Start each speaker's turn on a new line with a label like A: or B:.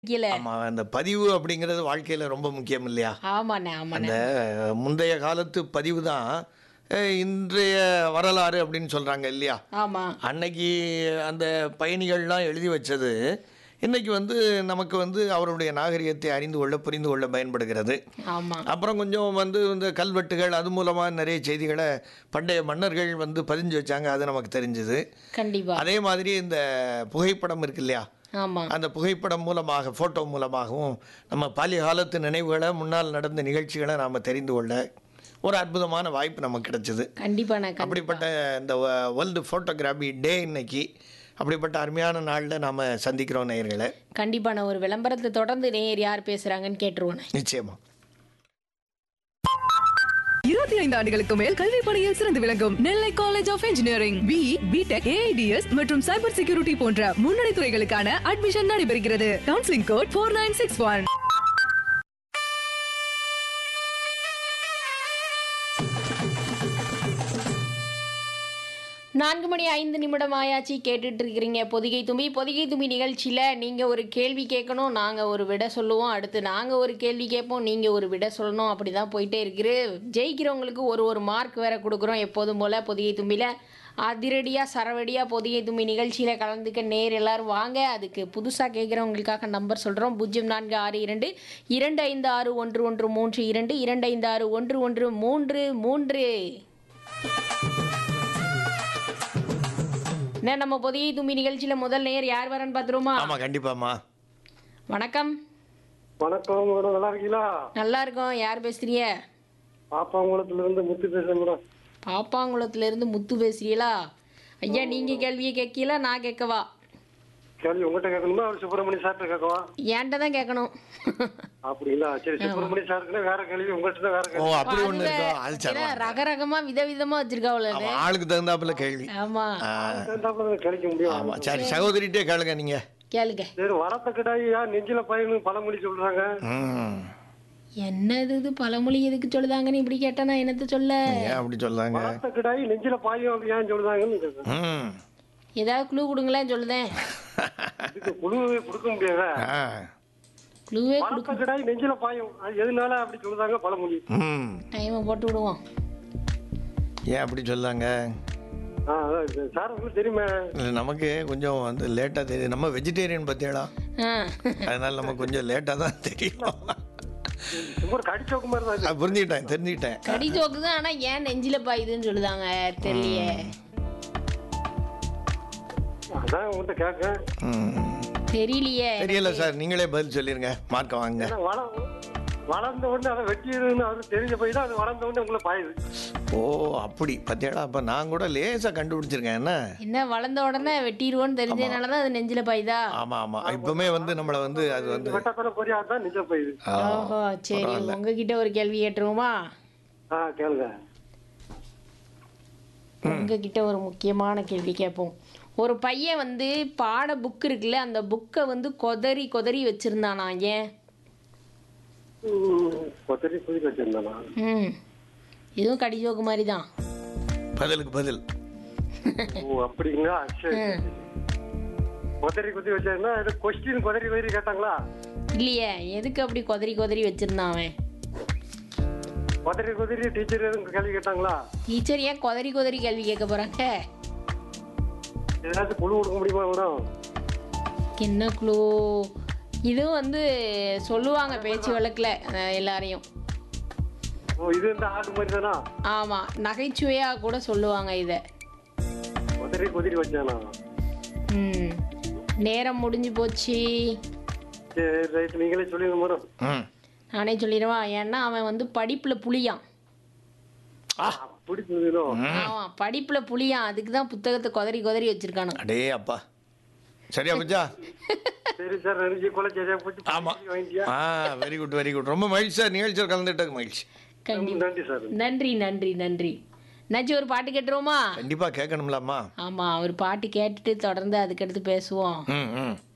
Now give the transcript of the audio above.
A: கீழ
B: ஆமா அந்த பதிவு அப்படிங்கிறது வாழ்க்கையில ரொம்ப முக்கியம் இல்லையா
A: ஆமாண்ணே ஆமாண்ணே
B: அந்த முந்தைய காலத்து பதிவு தான் அஹ், இன்றைய வரலாறு அப்படின்னு சொல்றாங்க இல்லையா
A: ஆமா
B: அன்னைக்கு அந்த பயணிகள்லாம் எழுதி வச்சது இன்னைக்கு வந்து நமக்கு வந்து அவருடைய நாகரிகத்தை அறிந்து கொள்ள புரிந்து கொள்ள பயன்படுகிறது
A: ஆமா
B: அப்புறம் கொஞ்சம் வந்து இந்த கல்வெட்டுகள் அது மூலமாக நிறைய செய்திகளை பண்டைய மன்னர்கள் வந்து பதிஞ்சு வச்சாங்க அது நமக்கு தெரிஞ்சுது
A: கண்டிப்பா
B: அதே மாதிரி இந்த புகைப்படம் இருக்கு இல்லையா
A: ஆமா
B: அந்த புகைப்படம் மூலமாக ஃபோட்டோ மூலமாகவும் நம்ம பாலிய காலத்து நினைவுகளை முன்னால் நடந்த நிகழ்ச்சிகளை நாம் தெரிந்து கொள்ள ஒரு அற்புதமான வாய்ப்பு நமக்கு கிடைச்சிது
A: கண்டிப்பாண்ணே கண்டிப்பா
B: அப்படிப்பட்ட இந்த வேர்ல்டு ஃபோட்டோகிராஃபி டே இன்னைக்கு அப்படிப்பட்ட அருமையான நாளில் நாம் சந்திக்கிறோம் நேயர்களை
A: கண்டிப்பாண்ணே ஒரு விளம்பரத்தை தொடர்ந்து நேர் யார் பேசுறாங்கன்னு கேட்டுருவோண்ணே
B: நிச்சயமா
C: இருபத்தி ஐந்து ஆண்டுகளுக்கு மேல் கல்வி பணியில் சிறந்து விளங்கும் Nellai college of engineering B BTech AIDS மற்றும் சைபர் செக்யூரிட்டி போன்ற முன்னணி துறைகளுக்கான அட்மிஷன் நடைபெறுகிறது counselling code four nine six one
A: நான்கு மணி ஐந்து நிமிடம் ஆயாச்சு கேட்டுட்டு இருக்கிறீங்க பொதிகை தும்பி பொதிகை தும்பி நிகழ்ச்சியில் நீங்கள் ஒரு கேள்வி கேட்கணும் நாங்கள் ஒரு விட சொல்லுவோம் அடுத்து நாங்கள் ஒரு கேள்வி கேட்போம் நீங்கள் ஒரு விட சொல்லணும் அப்படி தான் போயிட்டே இருக்குது ஜெயிக்கிறவங்களுக்கு ஒரு ஒரு மார்க் வேற கொடுக்குறோம் எப்போதும் போல் பொதிகை தும்பியில் அதிரடியாக சரவடியாக பொதிகை தும்பி நிகழ்ச்சியில் கலந்துக்க நேர் எல்லாரும் வாங்க அதுக்கு புதுசாக கேட்குறவங்களுக்காக நம்பர் சொல்கிறோம் பூஜ்ஜியம் நான்கு ஆறு இரண்டு இரண்டு ஐந்து ஆறு ஒன்று ஒன்று மூன்று இரண்டு இரண்டு ஐந்து ஆறு ஒன்று ஒன்று மூன்று மூன்று என்ன நம்ம பொதிகை தும்பி நிகழ்ச்சியில முதல் நேர் யார் வரேன்னு பார்த்துருமா
B: ஆமாம் கண்டிப்பாம்மா
A: வணக்கம்
D: வணக்கம் மேடம் நல்லா இருக்கீங்களா
A: நல்லா இருக்கோம் யார் பேசுறீங்க
D: பாப்பாங்குளத்துல இருந்து முத்து பேசுறேன் மேடம்
A: பாப்பாங்குளத்துல இருந்து முத்து பேசுறீங்களா ஐயா நீங்க கேள்வியை கேட்கல நான் கேட்கவா
D: கேள்வி உங்ககிட்ட கேட்கணுமா அவர் சுப்பிரமணிய சார்ட்ட கேட்கவா
A: ஏன்ட்ட தான் கேட்கணும்
D: அப்படிங்களா சரி சுப்பிரமணிய சாருக்குன்னா வேற கேள்வி உங்கள்கிட்ட தான் வேற
B: ஓ
D: கேள்வி
B: அப்படி ஒன்று இருக்கா அது சரி
A: ஏன்னா ரக ரகமா விதவிதமா வச்சிருக்காவுல
B: ஆமா, ஆளுக்கு தகுந்தாப்புல கேள்வி
A: ஆமா
D: சேர்ந்தாப்புல தான் கிடைக்க முடியும்
B: ஆமாம் சரி சகோதரிட்டே கேளுங்க நீங்கள்
A: கேளுங்க
D: சரி வளர்த்த கிடாயா நெஞ்சில பையனு பழமொழி சொல்றாங்க
B: ம்
A: என்னது இது பழமொழி எதுக்கு சொல்லுதாங்கன்னு இப்படி கேட்டா நான் என்னத்த சொல்ல
B: ஏன் அப்படி சொல்றாங்க
D: வளர்த்த கிடாய் நெஞ்சில பாயும் அப்படி ஏன் சொல்றாங்கன்னு கேட்குறேன்
B: ம்
A: ஏதாவது குழு கொடுங்களேன் சொல்லுதேன்
D: இதுக்கு குழுவே கொடுக்க முடியாத
B: ஆ
A: குழுவே
D: வளர்த்த கிடாய் நெஞ்சில பாயும் அது எதனால அப்படி சொல்றாங்க பழமொழி
B: ம்
A: டைமை போட்டு விடுவோம்
B: ஏன் அப்படி சொல்லாங்க
D: ஆ அதான் இது. சார் உங்களுக்கு தெரியுமே
B: இல்லை நமக்கு கொஞ்சம் வந்து லேட்டாக தெரியுது நம்ம வெஜிடேரியன் பற்றியடா
A: ஆ
B: அதனால நமக்கு கொஞ்சம் லேட்டாக தான் தெரியும்
D: சும்மா ஒரு கடிச்சோக்கு மாதிரி தான் இது.
B: ஆ, புரிஞ்சுக்கிட்டேன் தெரிஞ்சுக்கிட்டேன்
A: கடி ஜோக்கு தான் ஆனா ஏன் நெஞ்சில பாயுதுன்னு சொல்லுதாங்க தெரியலையே
D: அதான் உங்கள்கிட்ட கேட்கேன்
B: ம்
A: தெரியலையே
B: தெரியல சார் நீங்களே பதில் சொல்லிருங்க மார்க்க வாங்க
D: ஏன்னா வள வளர்ந்த உடனே அதை வெட்டிடுன்னு அவருக்கு தெரிஞ்ச போய் தான் அது வளர்ந்த உடனே உங்களை பாயுது
B: ஓ அப்படி பத்தியாடா அப்போ நான் கூட லேசாக கண்டுபிடிச்சிருக்கேன் என்ன
A: என்ன வளர்ந்த உடனே வெட்டிடுவோன்னு தெரிஞ்சதுனால தான் அது நெஞ்சில பாயுதா
B: ஆமாம் ஆமாம் இப்போவுமே வந்து நம்மளை வந்து அது வந்து
D: வெட்டத்தனை பொரியா தான் நிஜம் போயுது
B: ஆ,
A: ஓஹோ சரி உங்ககிட்ட ஒரு கேள்வி கேட்டுருவோமா
D: ஆ கேளுங்க
A: உங்ககிட்ட ஒரு முக்கியமான கேள்வி கேட்போம் ஒரு பையன் வந்து பாட புக் இருக்குல்ல அந்த புக்கை வந்து கொதறி கொதறி வச்சிருந்தானா ஏன்
D: ம், கொத்தரி குதிக்க வச்சிருந்தானா
A: ம் இதுவும் கடி ஜோக்கு மாதிரி தான்
B: பதிலுக்கு பதில்
D: ஓ அப்படிங்களா சரி கொத்தரி குத்தி வச்சிருந்தா இது கொஸ்டின் கொதறி கொதறி கேட்டாங்களா
A: இல்லையே எதுக்கு அப்படி கொதறி கொதறி வச்சிருந்தான் அவன்
D: கொதறி கொதறி டீச்சர் எதுவும் கேள்வி கேட்டாங்களா
A: டீச்சர் ஏன் கொதறி கொதறி கேள்வி கேட்க போறாங்க
D: ஏதாச்சும் குழு கொடுக்க முடியுமா மேடம்
A: என்ன க்ளூ இதுவும் வந்து சொல்லுவாங்க பேச்சு வழக்கில் எல்லாரையும்
D: ஓ இது இந்த ஆட்டு மாதிரி தானா
A: ஆமாம் நகைச்சுவையாக கூட சொல்லுவாங்க இதை
D: கொதறி கொதறி வச்சானா
A: ம் நேரம் முடிஞ்சு போச்சு
D: சரி ரைட் நீங்களே சொல்லுங்க மேடம்
B: ம்
A: நானே சொல்லிடுவா ஏன்னா அவன் வந்து படிப்பில் புளியான்
D: அப்படி சொல்லுங்களோ
A: ஆமாம் படிப்பில் புளியான் அதுக்கு தான் புத்தகத்தை கொதறி கொதறி வச்சிருக்கானு
B: அடே அப்பா சரியா பச்சா
D: சரி சார் நெருங்கி கொலை சரியா போச்சு
B: ஆமா.
D: வாங்கிட்டியா
B: ஆ வெரி குட் வெரி குட் ரொம்ப மகிழ்ச்சி சார் நிகழ்ச்சியில் கலந்துட்டது மகிழ்ச்சி
A: கண்டிப்பா
D: நன்றி சார்
A: நன்றி நன்றி நன்றி நச்சு ஒரு பாட்டு கேட்டுருவோமா
B: கண்டிப்பாக கேட்கணும்லாமா
A: ஆமாம் ஒரு பாட்டு கேட்டுட்டு தொடர்ந்து அதுக்கடுத்து பேசுவோம்
B: ம் ம்